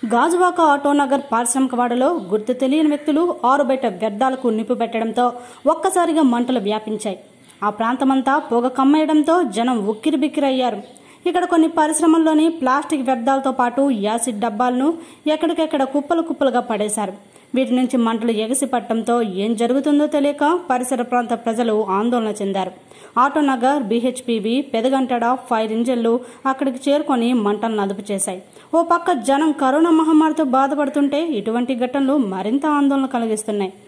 గాజువాక ఆటోనగర్ పారిశ్రామికవాడలో గుర్తు తెలియని వ్యక్తులు ఆరు బయట వ్యర్థాలకు నిప్పు పెట్టడంతో ఒక్కసారిగా మంటలు వ్యాపించాయి ఆ ప్రాంతమంతా పొగ కమ్మేయడంతో జనం ఉక్కిరిబిక్కిరయ్యారు ఇక్కడ కొన్ని పరిశ్రమల్లోని ప్లాస్టిక్ వ్యర్థాలతో పాటు యాసిడ్ డబ్బాలను ఎక్కడికెక్కడ కుప్పలు కుప్పలుగా పడేశారు వీటి నుంచి మంటలు ఎగసి పట్టడంతో ఏం జరుగుతుందో తెలియక పరిసర ప్రాంత ప్రజలు ఆందోళన చెందారు ఆటోనగర్ బీహెచ్పీవి పెదగంటడ ఫైర్ ఇంజన్లు అక్కడికి చేరుకొని మంటలను అదుపు చేశాయి ఓ పక్క జనం కరోనా మహమ్మారితో బాధపడుతుంటే ఇటువంటి ఘటనలు మరింత ఆందోళన కలిగిస్తున్నాయి